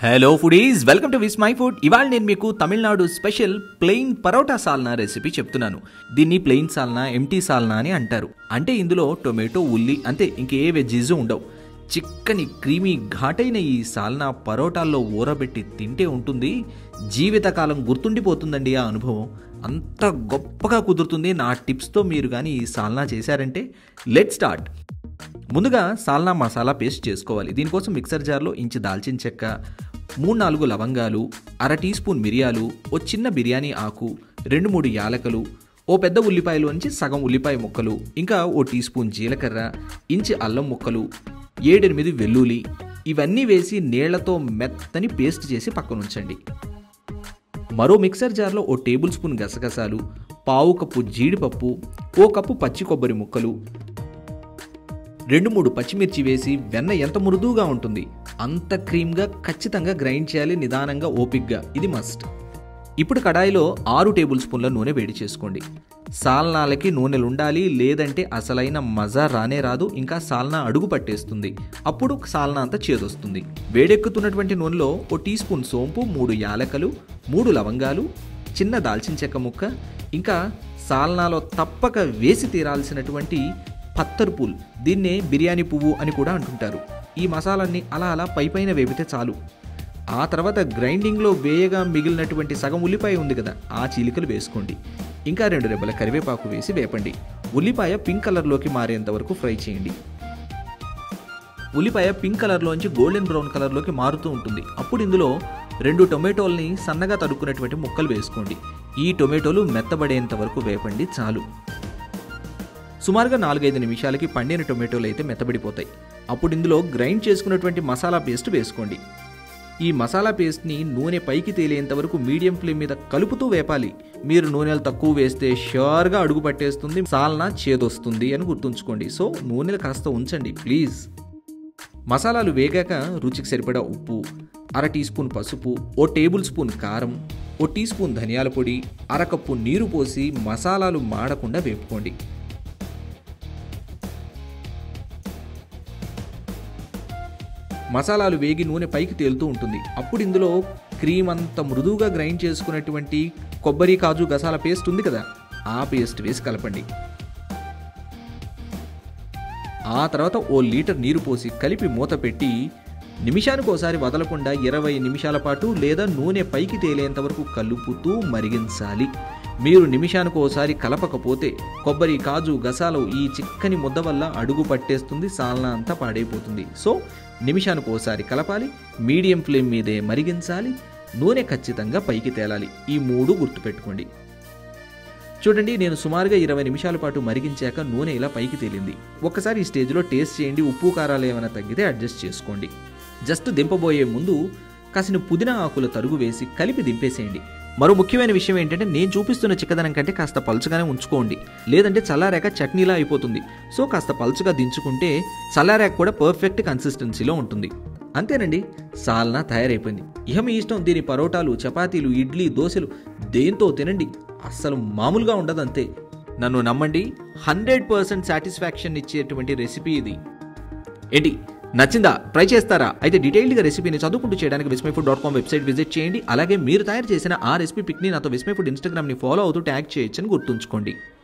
hello foodies welcome to Vismai food ఇవాళ నేను మీకు Tamil Nadu special plain parotta salna recipe చెప్తున్నాను దీన్ని ప్లెయిన్ సాల్నా ఎంటీ సాల్నా అని అంటారు అంటే ఇందులో టొమాటో ఉల్లి అంతే ఇంకే వెజ్జీస్ ఉండవు చిక్కని క్రీమీ ఘాటైన ఈ సాల్నా పరోటాల్లో ఊరబెట్టి తింటే ఉంటుంది జీవితకాలం గుర్తుండిపోతుందండి ఆ అనుభవం అంత గొప్పగా కుదురుతుంది నా టిప్స్తో మీరు కానీ ఈ సాల్నా చేశారంటే లెట్ స్టార్ట్ ముందుగా సాల్నా మసాలా పేస్ట్ చేసుకోవాలి దీనికోసం మిక్సర్ జార్లో ఇంచు దాల్చిన చెక్క మూడు నాలుగు లవంగాలు అర టీ స్పూన్ మిరియాలు ఓ చిన్న బిర్యానీ ఆకు రెండు మూడు యాలకలు ఓ పెద్ద ఉల్లిపాయలోంచి సగం ఉల్లిపాయ ముక్కలు ఇంకా ఓ టీ స్పూన్ జీలకర్ర ఇంచి అల్లం ముక్కలు ఏడెనిమిది వెల్లుల్లి ఇవన్నీ వేసి నీళ్లతో మెత్తని పేస్ట్ చేసి పక్కనుంచండి మరో మిక్సర్ జార్లో ఓ టేబుల్ స్పూన్ గసగసాలు పావు కప్పు జీడిపప్పు ఓ కప్పు పచ్చి కొబ్బరి ముక్కలు రెండు మూడు పచ్చిమిర్చి వేసి వెన్న ఎంత మృదువుగా ఉంటుంది అంత క్రీమ్గా ఖచ్చితంగా గ్రైండ్ చేయాలి నిదానంగా ఓపిక్గా ఇది మస్ట్ ఇప్పుడు కడాయిలో ఆరు టేబుల్ స్పూన్ల నూనె వేడి చేసుకోండి సాల్నాలకి నూనెలు ఉండాలి లేదంటే అసలైన మజా రానే రాదు ఇంకా సాల్నా అడుగు పట్టేస్తుంది అప్పుడు సాల్నా అంతా చేదొస్తుంది వేడెక్కుతున్నటువంటి నూనెలో ఓ టీ స్పూన్ సోంపు మూడు యాలకలు మూడు లవంగాలు చిన్న దాల్చిన చెక్క ముక్క ఇంకా సాల్నాలో తప్పక వేసి తీరాల్సినటువంటి పత్తర్ పూల్ దీన్నే బిర్యానీ పువ్వు అని కూడా అంటుంటారు ఈ మసాలాన్ని అలా అలా పై పైన వేపితే చాలు ఆ తర్వాత గ్రైండింగ్లో వేయగా మిగిలినటువంటి సగం ఉల్లిపాయ ఉంది కదా ఆ చీలికలు వేసుకోండి ఇంకా రెండు రెబ్బల కరివేపాకు వేసి వేపండి ఉల్లిపాయ పింక్ కలర్లోకి మారేంత వరకు ఫ్రై చేయండి ఉల్లిపాయ పింక్ కలర్లోంచి గోల్డెన్ బ్రౌన్ కలర్లోకి మారుతూ ఉంటుంది అప్పుడు ఇందులో రెండు టొమాటోల్ని సన్నగా తడుక్కున్నటువంటి ముక్కలు వేసుకోండి ఈ టొమాటోలు మెత్తబడేంత వరకు వేపండి చాలు సుమారుగా నాలుగైదు నిమిషాలకి పండిన టొమాటోలు అయితే మెత్తబడిపోతాయి అప్పుడు ఇందులో గ్రైండ్ చేసుకున్నటువంటి మసాలా పేస్ట్ వేసుకోండి ఈ మసాలా పేస్ట్ని నూనె పైకి తేలేంత వరకు మీడియం ఫ్లేమ్ మీద కలుపుతూ వేపాలి మీరు నూనెలు తక్కువ వేస్తే షూర్గా అడుగు పట్టేస్తుంది సాల్నా చేదొస్తుంది అని గుర్తుంచుకోండి సో నూనెలు కాస్త ఉంచండి ప్లీజ్ మసాలాలు వేగాక రుచికి సరిపడా ఉప్పు అర టీ స్పూన్ పసుపు ఓ టేబుల్ స్పూన్ కారం ఓ టీ స్పూన్ ధనియాల పొడి అరకప్పు నీరు పోసి మసాలాలు మాడకుండా వేపుకోండి మసాలాలు వేగి నూనె పైకి తేలుతూ ఉంటుంది అప్పుడు ఇందులో క్రీమ్ అంత మృదువుగా గ్రైండ్ చేసుకున్నటువంటి కొబ్బరి కాజు గసాల పేస్ట్ ఉంది కదా ఆ పేస్ట్ వేసి కలపండి ఆ తర్వాత ఓ లీటర్ నీరు పోసి కలిపి మూత పెట్టి నిమిషానికి ఒకసారి వదలకుండా ఇరవై నిమిషాల పాటు లేదా నూనె పైకి తేలేంత వరకు కలుపుతూ మరిగించాలి మీరు నిమిషానికి ఓసారి కలపకపోతే కొబ్బరి కాజు గసాలు ఈ చిక్కని ముద్ద వల్ల అడుగు పట్టేస్తుంది సాల్నా అంతా పాడైపోతుంది సో నిమిషానికి ఓసారి కలపాలి మీడియం ఫ్లేమ్ మీదే మరిగించాలి నూనె ఖచ్చితంగా పైకి తేలాలి ఈ మూడు గుర్తుపెట్టుకోండి చూడండి నేను సుమారుగా ఇరవై నిమిషాల పాటు మరిగించాక నూనె ఇలా పైకి తేలింది ఒక్కసారి ఈ స్టేజ్లో టేస్ట్ చేయండి ఉప్పు కారాలు ఏమైనా తగ్గితే అడ్జస్ట్ చేసుకోండి జస్ట్ దింపబోయే ముందు కాసిన పుదీనా ఆకుల తరుగు వేసి కలిపి దింపేసేయండి మరో ముఖ్యమైన విషయం ఏంటంటే నేను చూపిస్తున్న చిక్కదనం కంటే కాస్త పలుచగానే ఉంచుకోండి లేదంటే చల్లారాక చట్నీలా అయిపోతుంది సో కాస్త పలుచగా దించుకుంటే చల్లారాక కూడా పర్ఫెక్ట్ కన్సిస్టెన్సీలో ఉంటుంది అంతేనండి సాల్నా తయారైపోయింది ఇహ మీ ఇష్టం దీని పరోటాలు చపాతీలు ఇడ్లీ దోశలు దేంతో తినండి అస్సలు మామూలుగా ఉండదు అంతే నన్ను నమ్మండి హండ్రెడ్ పర్సెంట్ సాటిస్ఫాక్షన్ ఇచ్చేటువంటి రెసిపీ ఇది ఏంటి నచ్చిందా ట్రై చేస్తారా అయితే డీటెయిల్డ్గా రెసిపీని చదువుకుంటూ చేయడానికి Vismai food dot com website visit చేయండి అలాగే మీరు తయారు చేసిన ఆ రెసిపీ పిక్ని నాతో విస్మై ఫుడ్ ఇన్స్టాగ్రామ్ని ఫాలో అవుతూ ట్యాగ్ చేయొచ్చని గుర్తుంచుకోండి